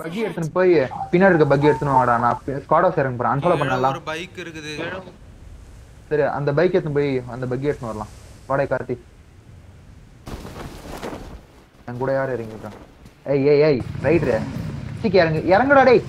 பக்கி எடுத்துன்னு போய் பின்னாடி இருக்க பக்கி எடுத்துன்னு வாடா நான் ஸ்குவாட் ஆஃப் இறங்க போறேன் அன்ஃபாலோ கீழே பண்ணலாம் ஒரு பைக் இருக்குது சரி அந்த பைக் எடுத்துன்னு போய் அந்த பக்கி எடுத்துன்னு வரலாம் வாடகை கார்த்தி என் கூட யார் இறங்கிருக்கான் ஏய் ஏய் ஏய் ரைட்ரு சீக்கிரம் இறங்கு இறங்குடா டேய்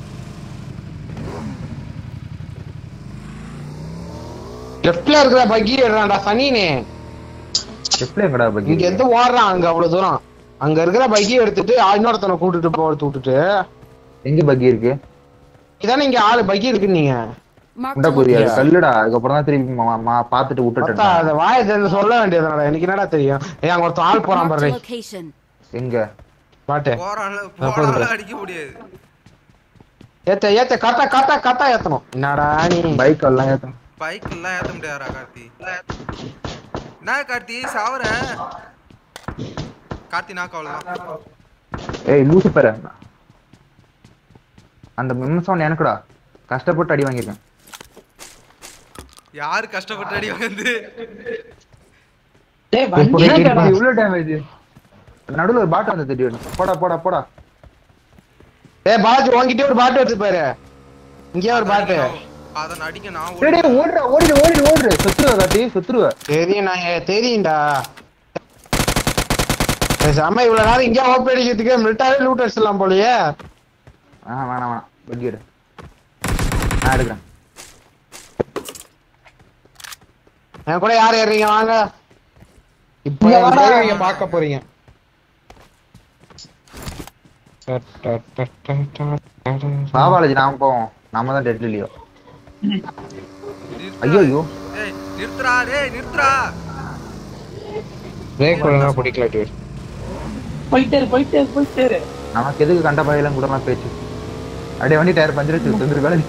லெஃப்ட்ல இருக்கிற பக்கி எடுறான்டா சனினே லெஃப்ட்ல எங்கடா பக்கி இங்க எந்த ஓடுறான் அங்க அவ்வளவு தூரம் அங்க இருக்கிற பைக்கி எடுத்துட்டு ஆ, இன்னொருத்தனை கூட்டிட்டு போறது விட்டுட்டு எங்க பக்கி இருக்கு இதானே இங்க ஆளு பைக்கி இருக்கு நீங்க Marked உண்டா a புரியாது location. கல்லுடா அதுக்கப்புறம் தான் திருப்பி மா- மா- பார்த்துட்டு பார்த்தா விட்டுட்டேன் அத வாயை திறந்து சொல்ல வேண்டியதுனடா எனக்கு என்னடா தெரியும் ஏய் அங்க ஒருத்தன் ஆள் போறான் Marked a பாரு location. எங்க பாட்டு போறான்ல போதும். போறான்ல அடிக்க முடியாது ஏத்த ஏத்த கரெக்டா கரெக்டா கரெக்டா ஏத்தணும் என்னடா நீ பைக் எல்லாம் ஏத்தணும் பைக் எல்லாம் ஏத்த முடியாதா கார்த்தி என்ன கார்த்தி சாவற கார்த்தி நாக்கு அவ்வளவுதான் ஏய் லூசு பேர அந்த மிம்சம் எனக்குடா கஷ்டப்பட்டு அடி வாங்கியிருக்கேன் யாரு கஷ்டப்பட்டு அடி வந்து டேய் வண்டி ஏன்டா? இவ்வளவு டேமேஜ் நடுவுல ஒரு பாட்டு வந்து திடீர்னு போடா போடா போடா ஏய் பாலாஜி உன்கிட்ட ஒரு பாட்டு எடுத்து பாரு இங்கே ஒரு பாட்டு அத அடிக்க நான் டேய் டேய், ஓடுடா ஓடிடு ஓடிடு ஓடிடு சுத்துருவ காட்டி சுத்துருவ தெரியும் நான் ஏ- தெரியும்டா செம்ம இவ்வளவு நேரம் இங்கே ஓப்பி அடிக்கிறதுக்கு மிலிட்டாவே லூட் அடிச்சிடலாம் போலயே ஆ வேணாம் வேணாம் பக்கி எடு நான் எடுக்கிறேன் என் கூட யார் ஏறீங்க வாங்க இப்போ இங்க வாடா. நீங்க பார்க்க போறீங்க பாபாலஜி நாம போவோம் நாம தான் டெட் இல்லையோ ஐயோ ஐயோ ஏய் நிறுத்துறா டேய் நிறுத்துறா பிரேக் ஒழுங்கா பிடிக்கல dude. போயிட்டே இரு, போயிட்டே இரு, போயிட்டே இரு. நமக்கு எதுக்கு கண்ட பகையில கூட பேச்சு அப்படியே வண்டி டயர் பஞ்சர் தொந்தரு வேலை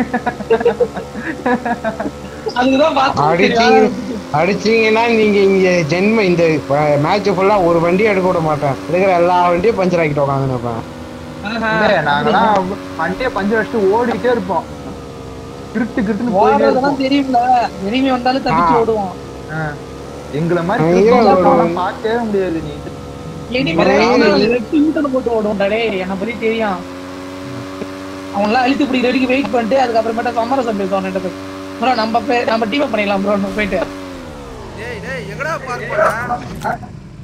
அதுக்குதான் பார்த்து அடிச்சீங்க அடிச்சீங்கன்னா நீங்க இங்க ஜென்ம இந்த மேட்ச் ஃபுல்லா ஒரு வண்டி எடுக்க விட மாட்டேன் இருக்கிற எல்லா வண்டியும் பஞ்சர் ஆக்கிட்டு உட்காந்து இருப்பேன் ஆஹா. நாங்களாம் வண்டியை பஞ்சர் அடிச்சுட்டு ஓடிட்டே இருப்போம் கிருட்டு கிருட்டுன்னு போயிட்டே ஓடுறதெல்லாம் இருப்போம் தெரியும்ல எனிமி வந்தாலும் தப்பிச்சு ஆ. ஓடுவோம் ஆ. எங்களை மாதிரி ஐயோ, கிறுக்கன்லாம் ஒரு- நான்லாம் பார்க்கவே முடியாது நீ எனிமி ரெட்டு யூட்டன் போட்டு ஓடுவோம்டா டேய் என்ன பத்தி தெரியும் அவன்லாம் அழுத்தி பிடிக்கிற வரைக்கும் வெயிட் பண்ணிட்டு அதுக்கப்புறமேட்டா சமரசம் பேசுவான் என்கிட்ட போய் ப்ரோ நம்ம பே- நம்ம டீம் பண்ணிடலாம் ப்ரோ நம்ம போயிட்டு டேய் டேய் எங்கடா பார்க் பண்ண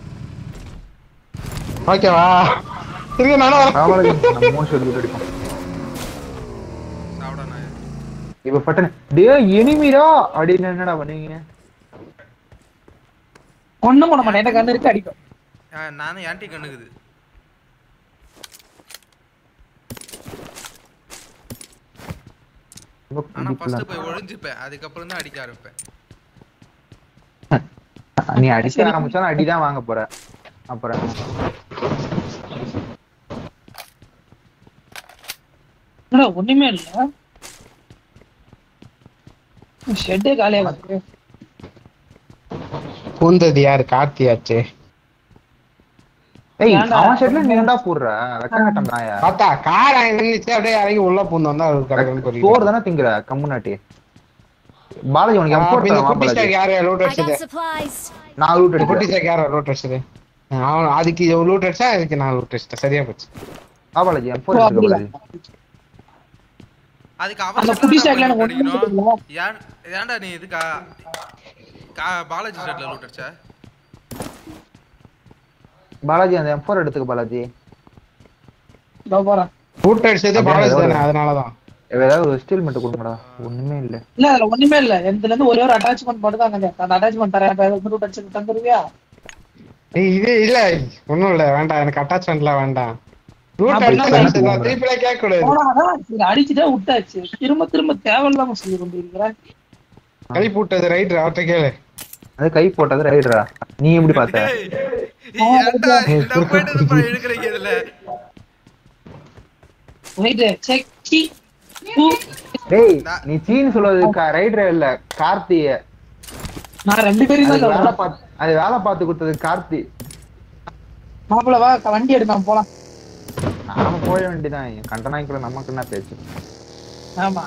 ஓகேவா இருங்க நானும் வரேன். பாபாலஜி நம்ம மூணு ஷோட் அடிப்போம் சாப்பிடா நான் இப்ப பட்டன டே எனிமிடா அப்படின்னு என்னடா பண்ணுவீங்க ஒண்ணும் பண்ண மாட்டேன் எனக்கு கண்ணு இருக்கு அடிக்கும் ஆ, நானும் ஆன்டி கண்ணுக்குது ரொம்ப ஆனா பிடிக்கல. ஃபர்ஸ்ட் போய் ஒளிஞ்சுப்பேன் அதுக்கப்புறம் தான் அடிக்க ஆரம்பிப்பேன் நீ அடிக்க ஆரம்பிச்சாலும் அடிதான் வாங்க போற அப்புறம் என்னடா ஒண்ணுமே இல்ல ஷெட்டே காலியா இருக்கு பூந்தது யாரு கார்த்தியாச்சு ஏய் ஏன்டா? அவன் ஷர்ட்ல நீ ஏன்டா போடுற வெக்கங்கட்டம் தாயா பார்த்தா கார் அங்க நின்னுச்சு அப்படியே இறங்கி உள்ள பூந்து வந்தா அது கடற்கரை புரியுது சோறு தானே திங்குற கம்முனாட்டி பாலாஜி உனக்கு அப்ப எம்போர்ட் இந்த தரவா குட்டி பாலாஜி ஸ்டாக் யாரு லூட் I அடிச்சது got supplies. நான் ரூட் குட்டி அடிக்கிறேன் ஸ்டாக் யாரு லூட் அடிச்சது அவன் அதுக்கு லூட் அடிச்சா அதுக்கு நான் லூட் அடிச்சிட்டேன் சரியா போச்சு வா பாலாஜி எம்போர்ட் ஓ, எடுத்துக்க அப்படியா? பாலாஜி அதுக்கு அந்த அவன் குட்டி shot ஸ்டாக்ல தான் எனக்கு அடிக்கணும். ஒண்ணுமே தெரியல ஏன் ஏன்டா நீ இதுக்கா கா- பாலாஜி ஷர்ட்ல லூட் அடிச்ச பாலாஜி அந்த எம்போர் எடுத்துக்க பாலாஜி இதோ போறேன் லூட் அடிச்சது அப்படியே பாலாஜி ஏதோ தானே அதனாலதான் ஏதாவது ஒரு ஸ்டீல் மட்டும் கொடுங்கடா ஒண்ணுமே இல்ல இல்ல அதுல ஒண்ணுமே இல்ல எந்தல இருந்து ஒரே ஒரு அட்டாச்மெண்ட் மட்டும் தான் அங்க அந்த அட்டாச்மெண்ட் தரேன் இப்ப எதாவது ரூட் அடிச்சு தந்துருவியா ஏய், இது இல்ல ஒண்ணும் இல்ல வேண்டாம் எனக்கு அட்டாச்மெண்ட்லாம் வேண்டாம் ரூட் அப்ப என்ன அடிச்சு பண்ண? திருப்பி கேட்க கூடாது போனாதான் சரி அடிச்சுட்டே விட்டாச்சு திரும்ப திரும்ப தேவையில்லாம சொல்லி கொண்டு இருக்கிறேன் கை போட்டது ரைட் அவர்கிட்ட கேளு அது கை போட்டது ரைடரா நீ எப்படி பார்த்த ஏய், ஏன்டா இந்த போயிட்டு இது பண்ண எடுக்கிறீங்க இதுல ரைட்டு செக் சி பூ. டேய் நீ சீன் சொல்றது ரைடர் இல்ல கார்த்திய நான் ரெண்டு பேரும் அது தான் வேலை சொல்றேன் பார்த்து அது வேலை பார்த்து கொடுத்தது கார்த்தி மாப்பிள வா வண்டி எடுக்கலாம் போலாம் நாம போய வேண்டியதான் கண்டனாய்க்குள்ள நமக்கு என்ன பேச்சு ஆமா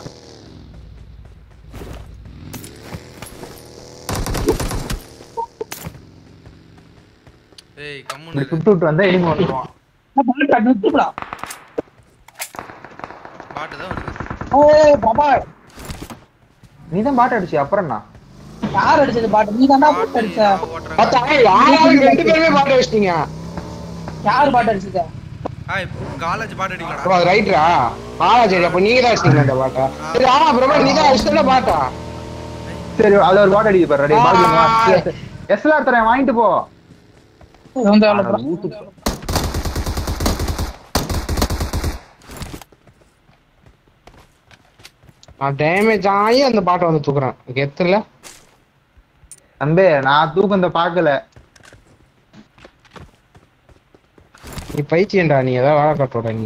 ஏய் நீ கம்முன்னு இரு. சுட்டு விட்டு வந்தா இனிமே வந்துருவான் நிறுத்துடா பாட்டு தான் வருது ஏய் பாபா நீ தான் பாட்டு அடிச்சு அப்புறம் என்ன யார் அடிச்சது பாட்டு நீ தான்டா பாட்டு பாட்டு அடிச்ச நான் ஓட்டுறேன் பார்த்தா யாராவது ரெண்டு பேருமே பாட்டு வச்சிட்டீங்க யார் பாட்டு அடிச்சது ஹாய் காலேஜ் பாட்டு அடிக்கலடா அப்ப அது ரைட்டரா ஆளா சரி அப்ப நீங்க தான் வச்சிட்டீங்க அந்த பாட்டா சரி ஆமா பிரபா நீ தான் வச்சிட்டல பாட்டா சரி அது ஒரு பாட்டு அடிக்க பாரு ரெடி ஆ. பால் எஸ்எல்ஆர் தரேன் வாங்கிட்டு போ இது வந்து எவ்வளவு ஆனா, bro? ஊத்து. நான் டேமேஜ் ஆகி அந்த பாட்டை வந்து தூக்குறேன் கெத்துல தம்பி நான் தூக்கம் இந்த பாக்கல நீ பைத்தியம்டா நீ ஏதாவது வேலை கட்டோட நீ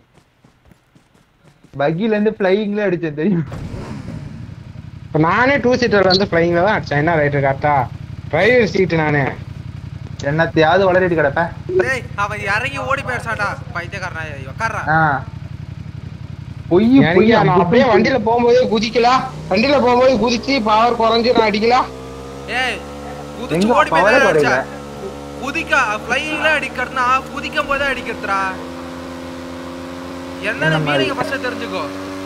பக்கில இருந்து பிளைங்ல அடிச்சேன் தெரியும் இப்ப நானே டூ சீட்டர்ல வந்து ஃபிளைங்ல தான் அடிச்சேன் என்ன ரைட்டு கரெக்டா டிரைவர் சீட் நானே என்னத்தையாவது வளரிட்டு கிடப்பேன் டேய் அவன் இறங்கி ஓடி போயிடுச்சாடா பைத்தியக்காரனா உட்கார்றா ஆ. பொய் பொய் எனக்கு நான் அப்படி அப்படியே வண்டியில போகும்போதே குதிக்கலாம் வண்டியில போகும்போது குதிச்சு பவர் குறைஞ்சு நான் அடிக்கலாம் ஏய் குதிச்சு எங்க ஓடி போய் power தான் குறையல? அடிச்சா குதிக்க ஃப்ளைங்ல அடிக்கிறதுனா குதிக்கும் போது அடிக்கிறதுடா என்னென்ன என்ன மாதிரி? மீனிங் ஃபர்ஸ்ட் தெரிஞ்சுக்கோ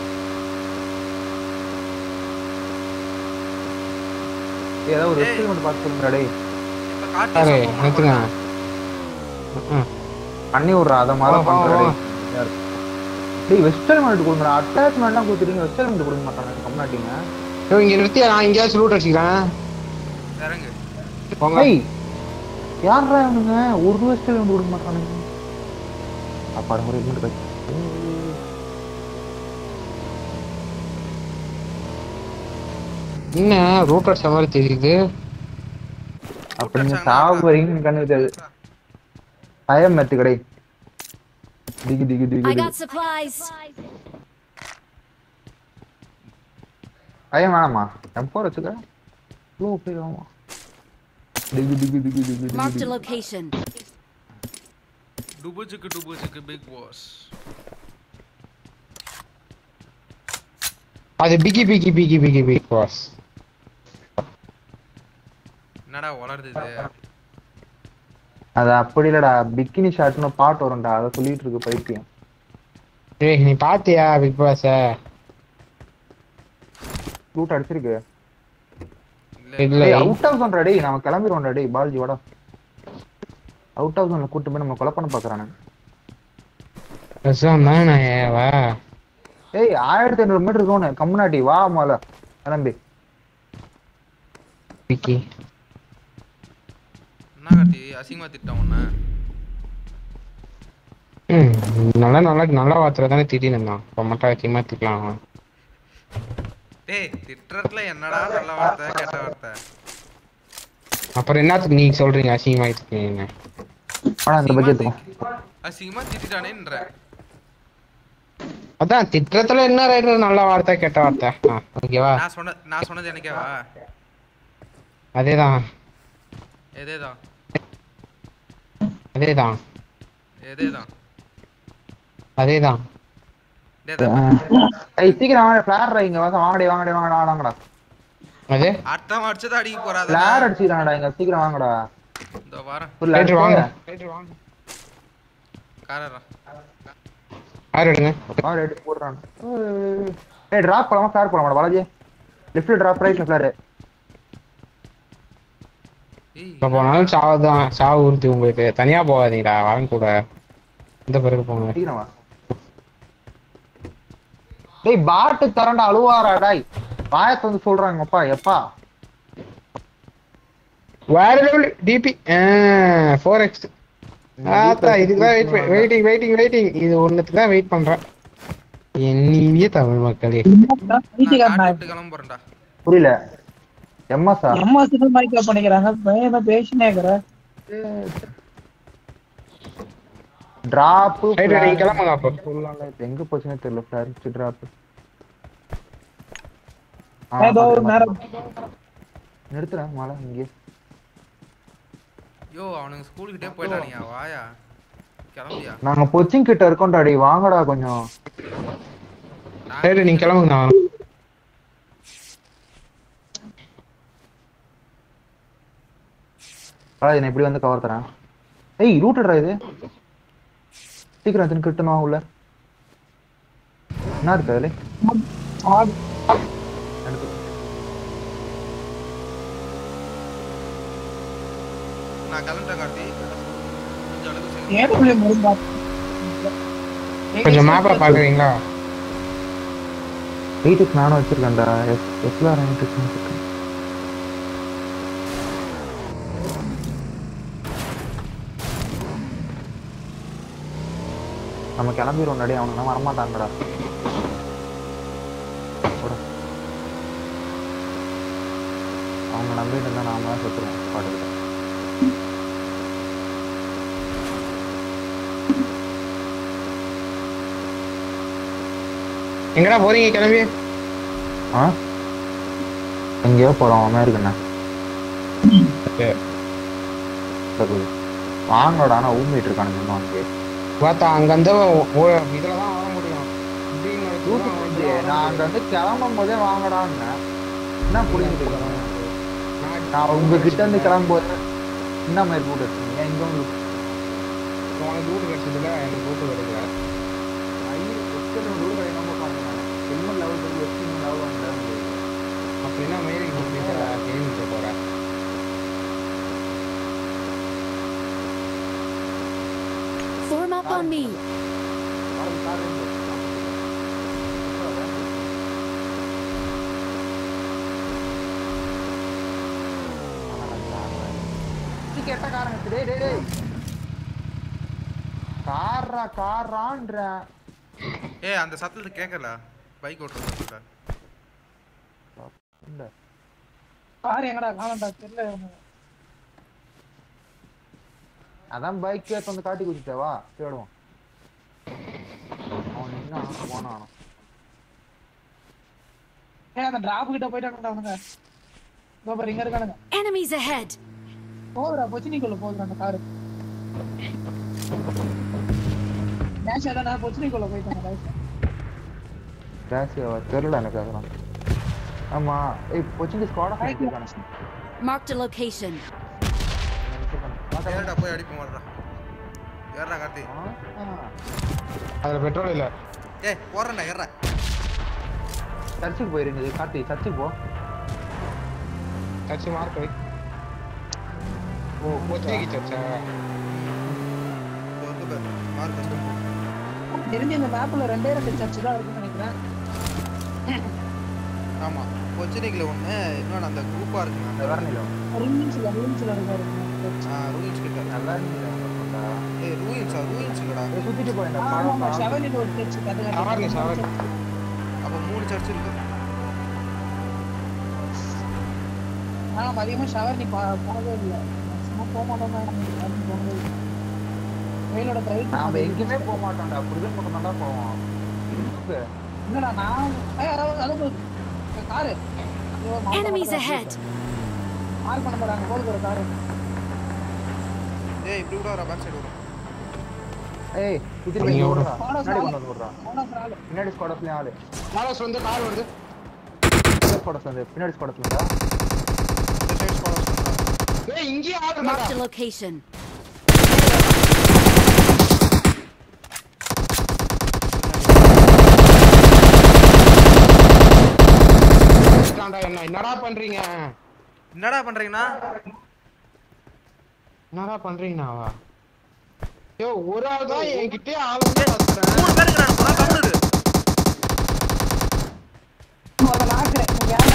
ஏதோ ஒரு ஏய். வெஸ்டல் மட்டும் பார்த்து சொல்லுங்க டேய் இப்ப காட்டு சரி சம்பவம் நிறுத்துங்க நடக்கும். ம். பண்ணி விட்றா அதை மாதிரி வா, வா, பண்ற வா. டேய் டேய் வெஸ்டல் மட்டும் கொடுங்கடா அட்டாச்மெண்ட்லாம் கொடுத்துட்டீங்க வெஸ்டல் மட்டும் கொடுக்க மாட்டாங்க கம்னாட்டிங்க இதோ இங்க நிறுத்தி நான் எங்கேயாச்சும் லூட் அடிச்சுக்கிறேன் இறங்கு போங்க ஏய் யாரா இவனுங்க ஒரு வெஸ்டல் மட்டும் கொடுக்க மாட்டானுங்க அப்பாட ஒரு ஹெல்மெட் கட்டி என்ன ரூட் அடிச்ச மாதிரி தெரியுது அப்ப நீங்க சாவுறீங்கன்னு கண்ணு தெரியாது பயம் மெத்து கடை திகு திகு திகு I திகு got supplies. பயம் வேணாமா எம்போர் வச்சுக்க ஸ்லோ போயிடுவாமா திகு திகு திகு திகு திகு Marked a திகு location. டுபுச்சுக்கு டுபுச்சுக்கு பிக் பாஸ் அது பிகி பிகி பிகி பிகி பிக் பாஸ் என்னடா வளருது இது அது அப்படி இல்லடா பிக்கினி ஷாட்னு பாட்டு வரும்டா அதை சொல்லிட்டு இருக்கு பைத்தியம் ஏய் நீ பாத்தியா பிக் பாஸ லூட் அடிச்சிருக்கு இல்ல இல்ல அவுட் ஆஃப் ஜோன்டா டேய் நாம கிளம்பிடுவோம்டா டேய் பால்ஜி வாடா அவுட் ஆஃப் ஜோன்ல கூட்டு போய் நம்ம கொலை பண்ண பாக்குறானுங்க ரசம் தான் நான் வா ஏய் ஆயிரத்தி ஐநூறு மீட்டர் ஜோனு கம்முனாட்டி வா மால கிளம்பி பிகி என்ன கார்த்தி அசிங்கமா திட்டம் உன்ன ம் நல்லா நல்லா நல்ல வார்த்தை தானே திடீர்னு இருந்தான் இப்போ மட்டும் அதிகமாக திக்கலாம் டேய் திட்டுறதுல என்னடா நல்ல வார்த்தை கெட்ட வார்த்தை அப்புறம் என்னத்துக்கு நீங்க சொல்றீங்க அசிங்கமாக இருக்கீங்க ஆனா இந்த பட்ஜெட் அசிங்கமா திட்டானேன்ற அதான் திட்டத்துல என்ன ரைடர் நல்ல வார்த்தை கெட்ட வார்த்தை ஆ ஓகேவா நான் சொன்ன நான் சொன்னது எனக்கேவா அதேதான் எதேதான் அதேதான் எதேதான் அதேதான் டேய் ஏய் சீக்கிரம் வாங்க ஃபிளார் இங்க வாங்க வாங்கடே வாங்கடே வாங்கடா வாங்கடா அது அர்த்தம் அடிச்சதா அடிக்க போறாத ஃபிளார் அடிச்சிடறாங்கடா இங்க சீக்கிரம் வாங்கடா இந்த வாரம் புரியல ரைடர் வாங்க வாங்க ரைடர் வாங்க காரரா யார் எடுங்க வா ரெடி போடுறான் ஏய் டிராப் போலாமா ஃபிளார் போலாமா பாலாஜி லெஃப்ட்ல டிராப் ரைட்ல ஃபிளார் ஏய் இப்போ போனாலும் சாவு தான் சாவு உறுதி உங்களுக்கு தனியா போகாதீங்கடா வரேன் கூட இந்த பிறகு போங்க சீக்கிரம் வா டேய் பாட்டு தரண்டா அழுவாரா டேய் வாயத்தை வந்து சொல்றாங்க அப்பா எப்பா வேற லெவல் டிபி ஃபோர் எக்ஸ் ஆத்தா இதுக்கு தான் வெயிட் வெயிட்டிங் வெயிட்டிங் வெயிட்டிங் இது ஒண்ணுத்துக்கு தான் வெயிட் பண்றேன் என்னிய தமிழ் மக்களே நான் வீட்டுக்காரன் காட்டு விட்டு கிளம்ப போறேன்டா புரியல எம்எஸ்ஆ அம்மா சிக்கல் மைக்கா பண்ணிக்கிறாங்க பையன் பேசினே இருக்கிற டிராப் ரைட் நீங்க கிளம்புங்க அப்போ சொல்லலாம்ல இப்ப எங்க போச்சுன்னே தெரியல ஃபிளார் டிராப் ஏதோ ஒரு நேரம் நிறுத்துறேன் மழை இங்கே யோ அவனுங்க ஸ்கூலுக்கிட்டே போயிட்டானியா வாயா கிளம்பியா நாங்க பொச்சிங் கிட்ட இருக்கோம்டா டேய் வாங்கடா கொஞ்சம் ரைட் நீங்க கிளம்புங்க நான் அடா நான் இப்படி வந்து கவர் தரேன் ஏய் ரூட்டடா இது சீக்கிரம் தின்னு கிட்டணும் உள்ள என்ன இருக்கு அதுல ஆடு எடுத்து நான் கிளம்பிட்டேன் கார்த்தி கொஞ்சம் அளவுக்கு சரி. ஏடபிள்யூ மருந்து கொஞ்சம் மேப்பை பாக்குறீங்களா வீட்டுக்கு நானும் வச்சிருக்கேன்டா எஸ் எஸ்ல வீட்டுக்கு வச்சிருக்கேன் நம்ம கிளம்பிடுவோம் நடி அவனுக்கு வரமாட்டாங்கடா போடா. அவங்க நம்பிட்டு இருந்தா நாம தான் செத்துருவோம் பாட்டுக்கிட்ட எங்கடா போறீங்க கிளம்பி ஆ எங்கேயோ போறோம் அமெரிக்கண்ணா வாங்கடா ஆனா ஊம்பிட்டு இருக்கானுங்க இன்னும் அங்கே பார்த்தா அங்க இருந்து இதுல தான் வர முடியும் இப்படின்னு ஒரு தூரம் வந்து நான் அங்க வந்து கிளம்பும் போதே வாங்கடான்னு என்ன புரிஞ்சுட்டு நான் நான் உங்ககிட்ட இருந்து கிளம்பும் போது என்ன மாதிரி கூட்டு இருக்கீங்க எங்க உங்களுக்கு உனக்கு ரூட் கிடைச்சதுல எனக்கு ரூட் கிடைக்கல அப்படின்னா மயிலுக்கு நான் கேள்வி போறேன் Form up on me. கெட்ட காரங்க டேய் டேய் டேய் கார்ரா கார்ரான்ற ஏய் அந்த சத்தத்தை கேட்கல பைக் ஓட்டுற சத்தத்தை இந்த கார் எங்கடா காணண்டா தெரியல எனக்கு. அதான் பைக் கேட் வந்து காட்டி குதிச்சா வா தேடுவோம் அவன் நின்னா போனானோ ஏய் அந்த டிராப் கிட்ட போயிட்டானுடா அவனுங்க இதோ பாரு இங்க இருக்கானுங்க Enemies ahead. போகுதுடா பொச்சினிக்குள்ள போகுதுடா அந்த காரு டேஷ் அதான் பொச்சினிக்குள்ள போயிட்டாங்க டேஷ் ராசியாவா தெரியல எனக்கு அதெல்லாம் ஆமா ஏய் கொச்சின் ஸ்குவாடா இருக்கானே Marked a location. ஏறடா போய் அடிப்போம் வர்றா ஏறா கார்த்தி அதுல பெட்ரோல் இல்ல ஏய் போறேன்டா ஏறா சர்ச்சுக்கு போயிருங்க கார்த்தி சர்ச்சுக்கு போ சர்ச் மார்க் வை ஓ கொச்சிக்கு சர்ச்சா வந்து பாரு மார்க் தெரிஞ்சு இந்த மேப்ல ரெண்டே ரெண்டு சர்ச் தான் இருக்குன்னு நினைக்கிறேன் ஆமா கொச்சினிக்கில் ஒன்று இன்னொன்று அந்த குரூப்பாக இருக்குங்க அந்த வரணில ரூமின்ஸ்ல ரூமின்ஸ்ல இருக்காரு ஆ ரூயின்ஸ் கிட்ட நல்லா இருந்துச்சு ஏய் ரூயின்ஸா ரூயின்ஸ் இல்லடா சுத்திட்டு போயிருந்தா ஆமா ஷவலின் ஒரு சர்ச் சவர்லி, சவர்லி. அப்போ மூணு சர்ச் இருக்கு ஆனா நம்ம அதிகமா ஷவர் நீ பா- போனதே இல்ல சும்மா போக மாட்டோம் யாரும் போனதே இல்ல வெயிலோட தவிர்த்து நாம எங்கேயுமே போக மாட்டோம்டா புரிதல் பக்கம் தான் போவோம் இல்லடா நான் ஏய், அதாவது அதாவது காரு Enemies ahead. மார்க் பண்ண போறாங்க போகுது ஒரு காரு ஏய் இப்படி கூட வர பேக் சைடு வரும் ஏய் சுத்திட்டு போய் நீங்க ஓடுறா ஓட முன்னாடி கொண்டு வந்து விடுறா போனா ஆளு பின்னாடி ஸ்குவாடஸ்லயும் ஆளு காலஸ் வந்து கார் வருது ஸ்குவாடஸ் வந்து பின்னாடி ஸ்குவாடஸ்ல இருந்தா இந்த சைடு ஸ்குவாட் பண்ணுறா ஏய் இங்கே ஆள் Marked a location. இருந்தா என்ன என்னடா பண்றீங்க என்னடா பண்றீங்கண்ணா என்னடா பண்றீங்கண்ணாவா ஐயோ ஒரு ஆள் தான் என்கிட்டயே ஆள் வந்து கத்துறேன் மூணு பேர் இருக்கிறாங்க போனா கம்முனு இரு. அதை நாக்குறேன் நீங்க ஏன்டா?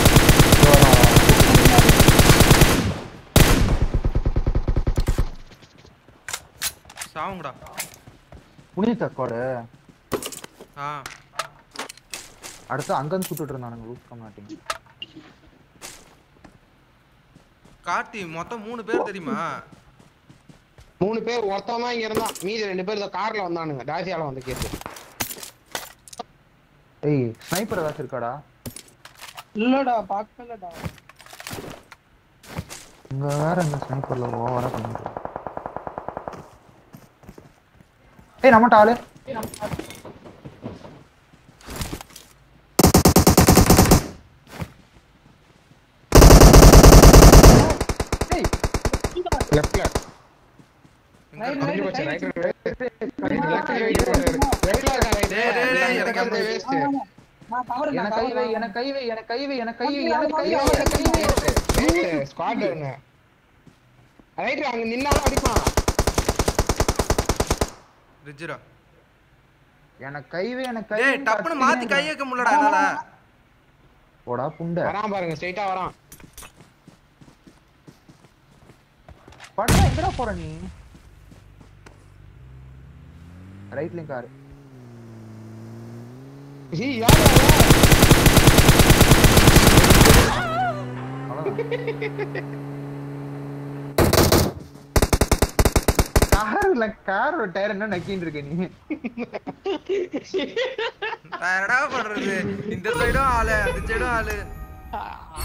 சாவுங்கடா முடிஞ்சிச்சா ஸ்குவாடு ஆ அடுத்து அங்கிருந்து சுட்டுட்டு இருந்தானுங்க லூஸ் பண்ண மாட்டீங்க கார்த்தி மொத்தம் மூணு பேர் தெரியுமா மூணு பேர் ஒருத்தன் தான் இங்க இருந்தான் மீதி ரெண்டு பேர் இந்த கார்ல வந்தானுங்க டாசியால வந்து கேட்டு ஏய் ஸ்னைப்பர் ஏதாச்சும் இருக்காடா இல்லடா பார்க்கலடா இங்க வேற இந்த ஸ்னைப்பர்ல ஓவரா பண்ணிட்டு ஏய் நம்மட்ட ஆளு ஏய் லெஃப்ட்ல இங்க Right, இருக்கா? கொஞ்சம் right, போச்சு right. ரைட் ரைட் லெஃப்ட்ல வெயிட் பண்றாரு ரைட்ல இருக்கா டேய் டேய் டேய் ரைட் எனக்கு ஓடுறது வேஸ்ட் நான் cover, நான் எனக்கு கை cover வை தான். எனக்கு கை வை எனக்கு கை வை எனக்கு கை வை எனக்கு கை வை எனக்கு கை வை வேஸ்ட் ஸ்குவாட் ஒன்னு ரைட் அங்க நின்னாலும் அடிப்பான் ரிஜிரா எனக்கு கை வை எனக்கு கை டேய் வை, டப்புன்னு மாத்தி கை கத்தினே வைக்க முடியலடா என்னால போடா புண்டை வரான் பாருங்க ஸ்ட்ரைட்டா வரான் படா எங்கடா போற நீ ரைட்லயும் காரு ஜி யார் யார்? கார் இல்ல காரோட டயர் என்ன நக்கின்னு இருக்க நீ நான் என்னடா பண்றது இந்த சைடும் ஆளு அந்த சைடும் ஆளு